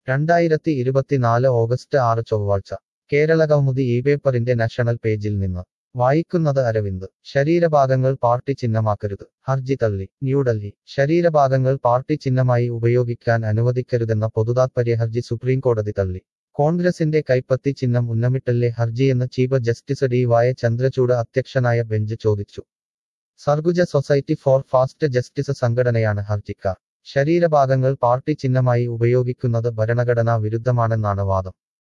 രണ്ടായിരത്തി ഇരുപത്തിനാല് ഓഗസ്റ്റ് ആറ് ചൊവ്വാഴ്ച കേരള കൗമുദി ഈ പേപ്പറിന്റെ നാഷണൽ പേജിൽ നിന്ന് വായിക്കുന്നത് അരവിന്ദ് ശരീരഭാഗങ്ങൾ പാർട്ടി ചിഹ്നമാക്കരുത് ഹർജി തള്ളി ന്യൂഡൽഹി ശരീരഭാഗങ്ങൾ പാർട്ടി ചിഹ്നമായി ഉപയോഗിക്കാൻ അനുവദിക്കരുതെന്ന പൊതുതാത്പര്യ ഹർജി സുപ്രീംകോടതി തള്ളി കോൺഗ്രസിന്റെ കൈപ്പത്തി ചിഹ്നം ഉന്നമിട്ടല്ലേ ഹർജിയെന്ന് chief justice D Y Chandrachud അധ്യക്ഷനായ ബെഞ്ച് ചോദിച്ചു Surguja society for fast justice സംഘടനയാണ് ഹർജിക്കാർ ശരീരഭാഗങ്ങൾ പാർട്ടി ചിഹ്നമായി ഉപയോഗിക്കുന്നത് ഭരണഘടനാ വിരുദ്ധമാണെന്നാണ് വാദം